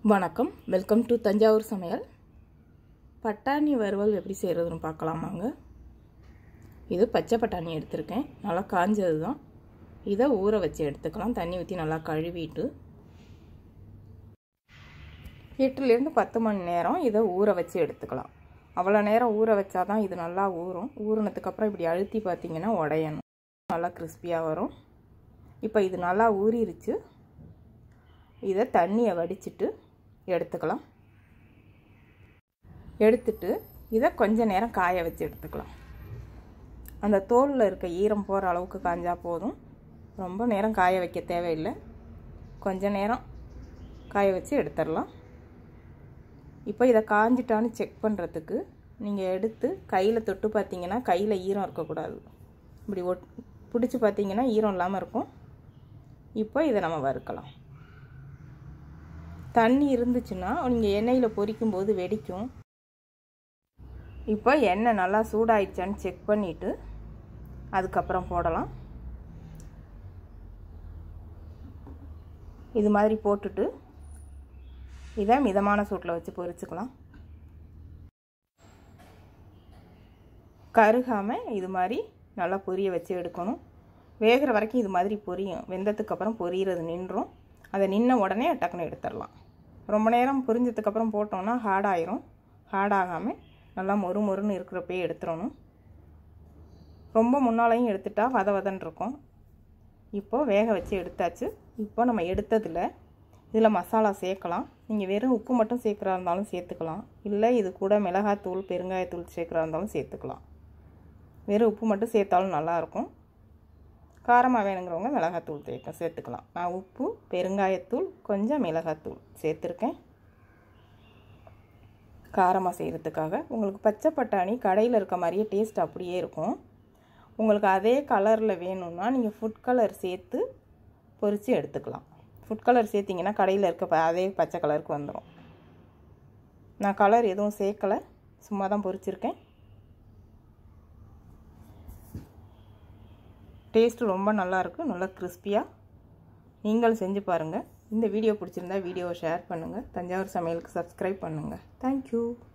வணக்கம் welcome to Thanjavur சமையல் பட்டாணி வறுவல் எப்படி செய்கிறதுன்னு பார்க்கலாமாங்க இது பச்சை பட்டாணி எடுத்திருக்கேன் நல்லா காஞ்சது தான் இதை ஊற வச்சு எடுத்துக்கலாம் தண்ணி ஊற்றி நல்லா கழுவிட்டு எட்டுலேருந்து பத்து மணி நேரம் இதை ஊற வச்சு எடுத்துக்கலாம் அவ்வளோ நேரம் ஊற வச்சா தான் இது நல்லா ஊறும் ஊறினதுக்கப்புறம் இப்படி அழுத்தி பார்த்தீங்கன்னா உடையணும் நல்லா கிறிஸ்பியாக வரும் இப்போ இது நல்லா ஊறிடுச்சு இதை தண்ணியை வடிச்சிட்டு எடுத்துக்கலாம் எடுத்துட்டு இதை கொஞ்ச நேரம் காய வச்சு எடுத்துக்கலாம் அந்த தோலில் இருக்க ஈரம் போகிற அளவுக்கு காஞ்சா போதும் ரொம்ப நேரம் காய வைக்க தேவையில்லை கொஞ்ச நேரம் காய வச்சு எடுத்துடலாம் இப்போ இதை காஞ்சிட்டான்னு செக் பண்ணுறதுக்கு நீங்கள் எடுத்து கையில் தொட்டு பார்த்தீங்கன்னா கையில் ஈரம் இருக்கக்கூடாது இப்படி ஒட் பிடிச்சி பார்த்தீங்கன்னா ஈரம் இல்லாமல் இருக்கும் இப்போ இதை நம்ம வறுக்கலாம் தண்ணி இருந்துச்சுன்னா நீங்கள் எண்ணெயில் பொரிக்கும் போது வெடிக்கும் இப்போ எண்ணெய் நல்லா சூடாயிடுச்சான்னு செக் பண்ணிவிட்டு அதுக்கப்புறம் போடலாம் இது மாதிரி போட்டுட்டு இதை மிதமான சூட்டில் வச்சு பொரிச்சுக்கலாம் கருகாமல் இது மாதிரி நல்லா பொரிய வச்சு எடுக்கணும் வேகிற வரைக்கும் இது மாதிரி பொரியும் வெந்ததுக்கப்புறம் பொரியிறது நின்றும் அதை நின்ன உடனே டக்குன்னு எடுத்துடலாம் ரொம்ப நேரம் பொரிஞ்சதுக்கப்புறம் போட்டோம்னா ஹார்டாயிரும் ஹார்டாகாமல் நல்லா மொறு மொறுன்னு இருக்கிறப்பே எடுத்துடணும் ரொம்ப முன்னாலையும் எடுத்துட்டா வத வதன் இருக்கும் இப்போது வேக வச்சு எடுத்தாச்சு இப்போ நம்ம எடுத்ததில் இதில் மசாலா சேர்க்கலாம் நீங்கள் வெறும் உப்பு மட்டும் சேர்க்குறா இருந்தாலும் சேர்த்துக்கலாம் இல்லை இது கூட மிளகாத்தூள் பெருங்காயத்தூள் சேர்க்குறா இருந்தாலும் சேர்த்துக்கலாம் வெறும் உப்பு மட்டும் சேர்த்தாலும் நல்லாயிருக்கும் காரமாக வேணுங்கிறவங்க மிளகாத்தூள் சேர்க்க சேர்த்துக்கலாம் நான் உப்பு பெருங்காயத்தூள் கொஞ்சம் மிளகாத்தூள் சேர்த்துருக்கேன் காரமாக செய்கிறதுக்காக உங்களுக்கு பச்சை பட்டாணி கடையில் இருக்க மாதிரியே டேஸ்ட் அப்படியே இருக்கும் உங்களுக்கு அதே கலரில் வேணும்னா நீங்கள் ஃபுட் கலர் சேர்த்து பொரித்து எடுத்துக்கலாம் ஃபுட் கலர் சேர்த்திங்கன்னா கடையில் இருக்க அதே பச்சை கலருக்கு வந்துடும் நான் கலர் எதுவும் சேர்க்கலை சும்மா தான் பொரிச்சிருக்கேன் டேஸ்ட்டு ரொம்ப நல்லாயிருக்கு நல்லா கிறிஸ்பியாக நீங்களும் செஞ்சு பாருங்கள் இந்த வீடியோ பிடிச்சிருந்தா வீடியோவை ஷேர் பண்ணுங்கள் தஞ்சாவூர் சமையலுக்கு சப்ஸ்கிரைப் பண்ணுங்கள் தேங்க்யூ